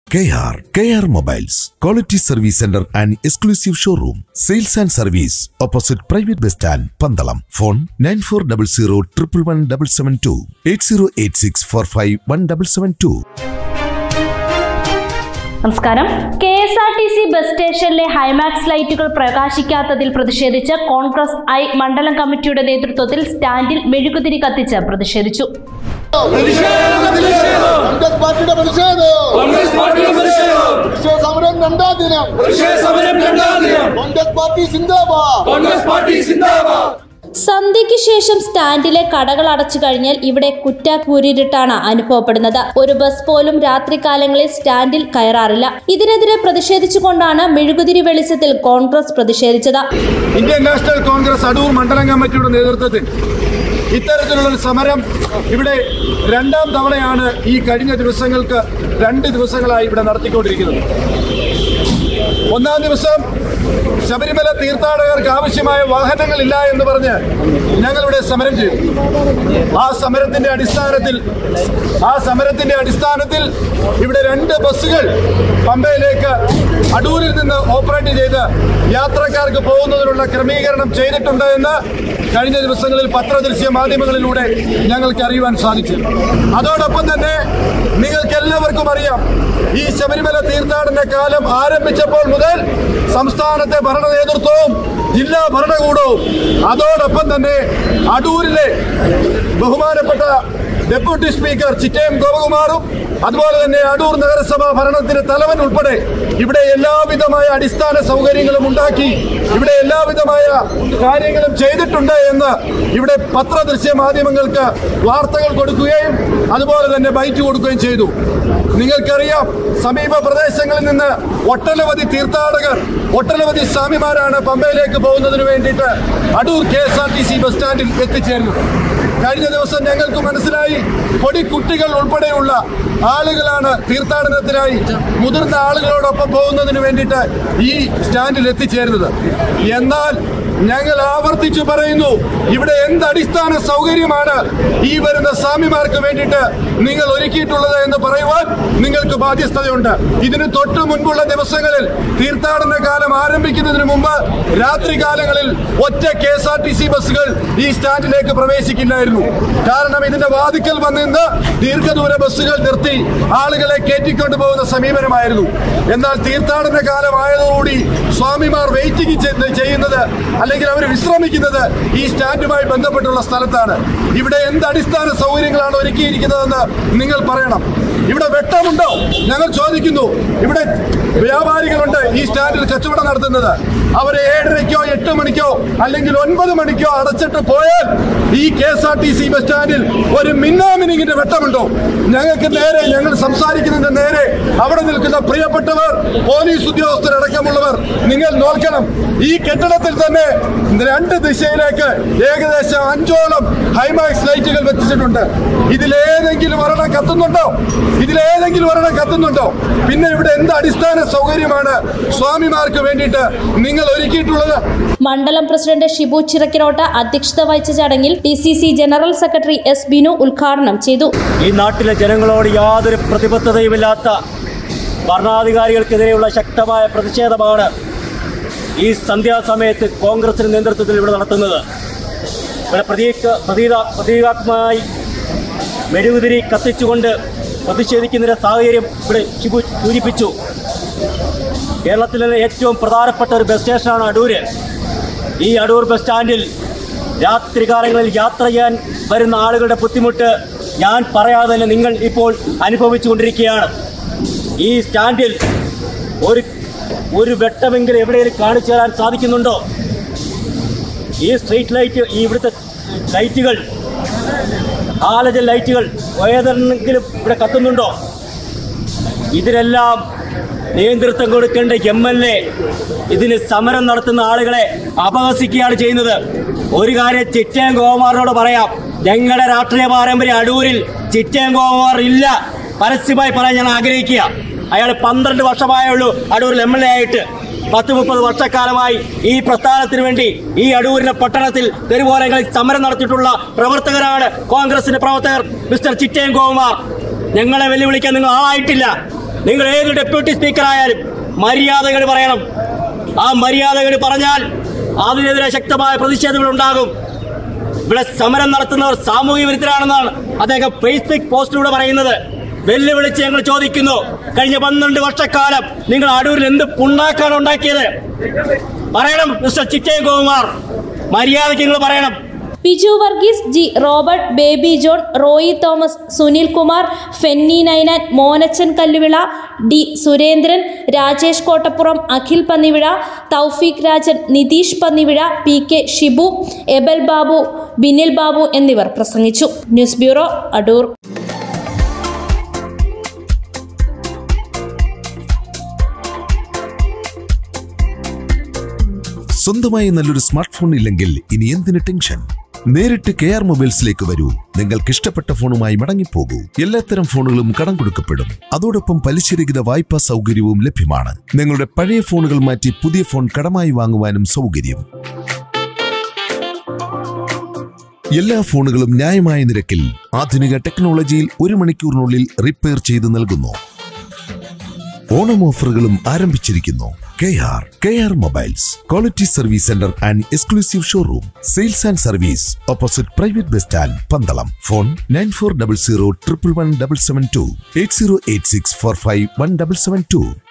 KR, KR Mobiles, Quality Service Center and Exclusive Showroom, Sales and Service, opposite Private Bus Stand, Pandalam. Phone 9400 111 772 8086 45 നമസ്കാരം K S R T C bus സ്റ്റേഷനിലെ ഹൈമാക്സ് ലൈറ്റുകൾ പ്രകാശിക്കാത്തതിൽ പ്രതിഷേധിച്ച് Congress I മണ്ഡലം കമ്മിറ്റിയുടെ നേതൃത്വത്തിൽ സ്റ്റാൻഡിൽ മെഴുകുതിരി കത്തിച്ച് പ്രതിഷേധിച്ചു കോൺഗ്രസ് പാർട്ടിയുടെ പ്രതിഷേധം കോൺഗ്രസ് പാർട്ടിയുടെ പ്രതിഷേധം പ്രതിഷേധ സമരം രണ്ടാം ദിനം പ്രതിഷേധ സമരം രണ്ടാം ദിനം കോൺഗ്രസ് പാർട്ടി സിന്ദാബാദ് കോൺഗ്രസ് പാർട്ടി സിന്ദാബാദ് സന്ധ്യയ്ക്ക് ശേഷം സ്റ്റാൻഡിലെ കടകൾ അടച്ചു കഴിഞ്ഞാൽ ഇവിടെ കുറ്റാക്കൂരിട്ടാണ് അനുഭവപ്പെടുന്നത് ഒരു ബസ് പോലും രാത്രികാലങ്ങളിൽ സ്റ്റാൻഡിൽ കയറാറില്ല ഇതിനെതിരെ പ്രതിഷേധിച്ചുകൊണ്ടാണ് മെഴുകുതിരി വെളിച്ചത്തിൽ കോൺഗ്രസ് പ്രതിഷേധിച്ചത് ഇന്ത്യൻ നാഷണൽ കോൺഗ്രസ് അടൂർ മണ്ഡലം കമ്മിറ്റിയുടെ നേതൃത്വത്തിൽ ഇത്തരത്തിലുള്ള ഒരു സമരം ഇവിടെ രണ്ടാം തവണയാണ് ഈ കഴിഞ്ഞ ദിവസങ്ങൾക്ക് രണ്ട് ദിവസങ്ങളായി ഇവിടെ നടത്തിക്കൊണ്ടിരിക്കുന്നത് ഒന്നാം ദിവസം ശബരിമല തീർത്ഥാടകർക്ക് ആവശ്യമായ വാഹനങ്ങളില്ല എന്ന് പറഞ്ഞ് ഞങ്ങളിവിടെ സമരം ചെയ്തു ആ സമരത്തിന്റെ അടിസ്ഥാനത്തിൽ ആ സമരത്തിന്റെ അടിസ്ഥാനത്തിൽ ഇവിടെ രണ്ട് ബസ്സുകൾ പമ്പയിലേക്ക് അടൂരിൽ നിന്ന് ഓപ്പറേറ്റ് ചെയ്ത് യാത്രക്കാർക്ക് പോകുന്നതിനുള്ള ക്രമീകരണം ചെയ്തിട്ടുണ്ട് എന്ന് കഴിഞ്ഞ ദിവസങ്ങളിൽ പത്രദൃശ്യ മാധ്യമങ്ങളിലൂടെ ഞങ്ങൾക്ക് അറിയുവാൻ സാധിച്ചു അതോടൊപ്പം തന്നെ നിങ്ങൾക്ക് എല്ലാവർക്കും അറിയാം ഈ ശബരിമല തീർത്ഥാടന കാലം ആരംഭിച്ചപ്പോൾ മുതൽ സംസ്ഥാനത്തെ ഭരണ നേതൃത്വവും ജില്ലാ ഭരണകൂടവും അതോടൊപ്പം തന്നെ അടൂരിലെ ബഹുമാനപ്പെട്ട ഡെപ്യൂട്ടി സ്പീക്കർ ചിറ്റയം ഗോപകുമാറും അതുപോലെ തന്നെ അടൂർ നഗരസഭ ഭരണത്തിന്റെ തലവൻ ഉൾപ്പെടെ ഇവിടെ എല്ലാവിധമായ അടിസ്ഥാന സൗകര്യങ്ങളും ഉണ്ടാക്കി ഇവിടെ എല്ലാവിധമായ കാര്യങ്ങളും ചെയ്തിട്ടുണ്ട് എന്ന് ഇവിടെ പത്രദൃശ്യ മാധ്യമങ്ങൾക്ക് വാർത്തകൾ കൊടുക്കുകയും അതുപോലെ തന്നെ ബൈറ്റ് കൊടുക്കുകയും ചെയ്തു നിങ്ങൾക്കറിയാം സമീപ പ്രദേശങ്ങളിൽ നിന്ന് ഒട്ടനവധി തീർത്ഥാടകർ ഒട്ടനവധി സ്വാമിമാരാണ് പമ്പയിലേക്ക് പോകുന്നതിന് വേണ്ടിയിട്ട് Adoor K S R T C bus സ്റ്റാൻഡിൽ എത്തിച്ചേരുന്നത് കഴിഞ്ഞ ദിവസം ഞങ്ങൾക്ക് മനസ്സിലായി പൊടിക്കുട്ടികൾ ഉൾപ്പെടെയുള്ള ആളുകളാണ് തീർത്ഥാടനത്തിനായി മുതിർന്ന ആളുകളോടൊപ്പം പോകുന്നതിന് വേണ്ടിയിട്ട് ഈ സ്റ്റാൻഡിൽ എത്തിച്ചേരുന്നത് എന്നാൽ ഞങ്ങൾ ആവർത്തിച്ചു പറയുന്നു ഇവിടെ എന്ത് അടിസ്ഥാന സൗകര്യമാണ് ഈ വരുന്ന സ്വാമിമാർക്ക് വേണ്ടിയിട്ട് നിങ്ങൾ ഒരുക്കിയിട്ടുള്ളത് എന്ന് പറയുവാൻ നിങ്ങൾക്ക് ബാധ്യസ്ഥതയുണ്ട് ഇതിന് തൊട്ടു മുൻപുള്ള ദിവസങ്ങളിൽ തീർത്ഥാടന കാലം ആരംഭിക്കുന്നതിന് മുമ്പ് രാത്രി കാലങ്ങളിൽ ഒറ്റ K S R T C ബസ്സുകൾ ഈ സ്റ്റാൻഡിലേക്ക് പ്രവേശിക്കില്ലായിരുന്നു കാരണം ഇതിന്റെ വാതിക്കൽ വന്നിന്ന് ദീർഘദൂര ബസ്സുകൾ നിർത്തി ആളുകളെ കയറ്റിക്കൊണ്ടു പോകുന്ന സമീപനമായിരുന്നു എന്നാൽ തീർത്ഥാടന കാലമായതോടുകൂടി സ്വാമിമാർ വെയിറ്റിംഗ് ചെയ്യുന്നത് അല്ലെങ്കിൽ അവർ വിശ്രമിക്കുന്നത് ഈ സ്റ്റാൻഡുമായി ബന്ധപ്പെട്ടുള്ള സ്ഥലത്താണ് ഇവിടെ എന്ത് അടിസ്ഥാന സൗകര്യങ്ങളാണ് ഒരുക്കിയിരിക്കുന്നതെന്ന് നിങ്ങൾ പറയണം ഇവിടെ വെട്ടമുണ്ടോ ഞങ്ങൾ ചോദിക്കുന്നു ഇവിടെ വ്യാപാരികളുണ്ട് ഈ സ്റ്റാൻഡിൽ കച്ചവടം നടത്തുന്നത് അവരെ ഏഴരയ്ക്കോ എട്ട് മണിക്കോ അല്ലെങ്കിൽ ഒൻപത് മണിക്കോ അടച്ചിട്ട് പോയാൽ ഈ K S R T C bus സ്റ്റാൻഡിൽ ഒരു മിന്നാമിനിങ്ങിന്റെ വെട്ടമുണ്ടോ ഞങ്ങൾക്ക് നേരെ ഞങ്ങൾ സംസാരിക്കുന്നതിന്റെ നേരെ അവിടെ നിൽക്കുന്ന പ്രിയപ്പെട്ടവർ പോലീസ് ഉദ്യോഗസ്ഥരടക്കമുള്ളവർ നിങ്ങൾ നോക്കണം ഈ കെട്ടിടത്തിൽ തന്നെ രണ്ട് ദിശയിലേക്ക് ഏകദേശം അഞ്ചോളം ഹൈമാക്സ് ലൈറ്റുകൾ വെച്ചിട്ടുണ്ട് ഇതിലേതെങ്കിലും ഒരെണ്ണം കത്തുന്നുണ്ടോ ഇതിലേതെങ്കിലും ഒരെണ്ണം കത്തുന്നുണ്ടോ പിന്നെ ഇവിടെ എന്ത് അടിസ്ഥാന സൗകര്യമാണ് സ്വാമിമാർക്ക് വേണ്ടിയിട്ട് നിങ്ങൾ ഒരുക്കിയിട്ടുള്ളത് മണ്ഡലം പ്രസിഡന്റ് ഷിബു ചിറക്കിരോട്ട അധ്യക്ഷത വഹിച്ച ചടങ്ങിൽ D C C general secretary S Binu ഉദ്ഘാടനം ചെയ്തു ഈ നാട്ടിലെ ജനങ്ങളോട് യാതൊരു പ്രതിബദ്ധതയുമില്ലാത്ത ഭരണാധികാരികൾക്കെതിരെയുള്ള ശക്തമായ പ്രതിഷേധമാണ് ഈ സന്ധ്യാസമയത്ത് കോൺഗ്രസിന്റെ നേതൃത്വത്തിൽ ഇവിടെ നടത്തുന്നത് ഇവിടെ പ്രതീക പ്രതീക പ്രതീകാത്മകമായി മെഴുകുതിരി കത്തിച്ചുകൊണ്ട് പ്രതിഷേധിക്കുന്നതിന്റെ സാഹചര്യം ഇവിടെ ശിബു സൂചിപ്പിച്ചു കേരളത്തിലെ ഏറ്റവും പ്രധാനപ്പെട്ട ഒരു ബസ് സ്റ്റേഷനാണ് അടൂര് ഈ അടൂർ ബസ് സ്റ്റാൻഡിൽ രാത്രികാലങ്ങളിൽ യാത്ര ചെയ്യാൻ വരുന്ന ആളുകളുടെ ബുദ്ധിമുട്ട് ഞാൻ പറയാതെ തന്നെ നിങ്ങൾ ഇപ്പോൾ അനുഭവിച്ചുകൊണ്ടിരിക്കുകയാണ് ഈ സ്റ്റാൻഡിൽ ഒരു ഒരു വെട്ടമെങ്കിലും എവിടെയെങ്കിലും കാണിച്ചു തരാൻ സാധിക്കുന്നുണ്ടോ ഈ സ്ട്രീറ്റ് ലൈറ്റ് ഈ ഇവിടുത്തെ ലൈറ്റുകൾ ഹാലജൻ ലൈറ്റുകൾ ഏതെങ്കിലും ഇവിടെ കത്തുന്നുണ്ടോ ഇതിനെല്ലാം നേതൃത്വം കൊടുക്കേണ്ട എം എൽ എ ഇതിന് സമരം നടത്തുന്ന ആളുകളെ അപഹസിക്കുകയാണ് ചെയ്യുന്നത് ഒരു കാര്യം ചിറ്റയം ഗോകുമാറിനോട് പറയാം ഞങ്ങളുടെ രാഷ്ട്രീയ പാരമ്പര്യം അടൂരിൽ ചിറ്റയം ഗോകുമാർ ഇല്ല പരസ്യമായി പറയാൻ ഞാൻ ആഗ്രഹിക്കുക അയാൾ പന്ത്രണ്ട് വർഷമായേ ഉള്ളൂ അടൂരിൽ എം എൽ എ ആയിട്ട് പത്ത് മുപ്പത് വർഷക്കാലമായി ഈ പ്രസ്ഥാനത്തിന് വേണ്ടി ഈ അടൂരിന്റെ പട്ടണത്തിൽ തെരുവോരങ്ങളിൽ സമരം നടത്തിയിട്ടുള്ള പ്രവർത്തകരാണ് കോൺഗ്രസിന്റെ പ്രവർത്തകർ മിസ്റ്റർ ചിറ്റയം ഗോകുമാർ ഞങ്ങളെ വെല്ലുവിളിക്കാൻ നിങ്ങൾ ആളായിട്ടില്ല നിങ്ങൾ ഏത് ഡെപ്യൂട്ടി സ്പീക്കർ ആയാലും മര്യാദകൾ പറയണം ആ മര്യാദകൾ പറഞ്ഞാൽ അതിനെതിരെ ശക്തമായ പ്രതിഷേധങ്ങൾ ഉണ്ടാകും ഇവിടെ സമരം നടത്തുന്നവർ സാമൂഹ്യ വിരുദ്ധരാണെന്നാണ് അദ്ദേഹം ഫേസ്ബുക്ക് പോസ്റ്റിലൂടെ പറയുന്നത് വെല്ലുവിളിച്ച് ഞങ്ങൾ ചോദിക്കുന്നു കഴിഞ്ഞ പന്ത്രണ്ട് വർഷക്കാലം നിങ്ങൾ അടൂരിൽ എന്ത് പുണ്ണാക്കാണ് ഉണ്ടാക്കിയത് പറയണം മിസ്റ്റർ ചിറ്റയം ഗോകുമാർ മര്യാദയ്ക്ക് നിങ്ങൾ പറയണം Biju Varghese G Robert Baby John Roy Thomas Sunil Kumar Fenny Ninan Monachan Kalluvila D Surendran Rajesh Kottappuram Akhil Pannivizha Thoufeeq Rajan Nitheesh Pannivizha P K Shibu Abel Babu Binil Babu എന്നിവർ പ്രസംഗിച്ചു ന്യൂസ് ബ്യൂറോ അടൂർ സ്വന്തമായി നല്ലൊരു സ്മാർട്ട് ഫോൺ ഇല്ലെങ്കിൽ ഇനി എന്തിന് ടെൻഷൻ നേരിട്ട് കെ ആർ മൊബൈൽസിലേക്ക് വരൂ നിങ്ങൾക്ക് ഇഷ്ടപ്പെട്ട ഫോണുമായി മടങ്ങിപ്പോകൂ എല്ലാത്തരം ഫോണുകളും കടം കൊടുക്കപ്പെടും അതോടൊപ്പം പലിശരഹിത വായ്പാ സൗകര്യവും ലഭ്യമാണ് നിങ്ങളുടെ പഴയ ഫോണുകൾ മാറ്റി പുതിയ ഫോൺ കടമായി വാങ്ങുവാനും സൗകര്യം എല്ലാ ഫോണുകളും ന്യായമായ നിരക്കിൽ ആധുനിക ടെക്നോളജിയിൽ ഒരു മണിക്കൂറിനുള്ളിൽ റിപ്പയർ ചെയ്ത് നൽകുന്നു ഓണം ഓഫറുകളും ആരംഭിച്ചിരിക്കുന്നു K R K R mobiles quality service centre and exclusive showroom sales and service opposite private bus stand Pandalam phone nine four double zero triple one double seven two eight zero eight six four five one double seven to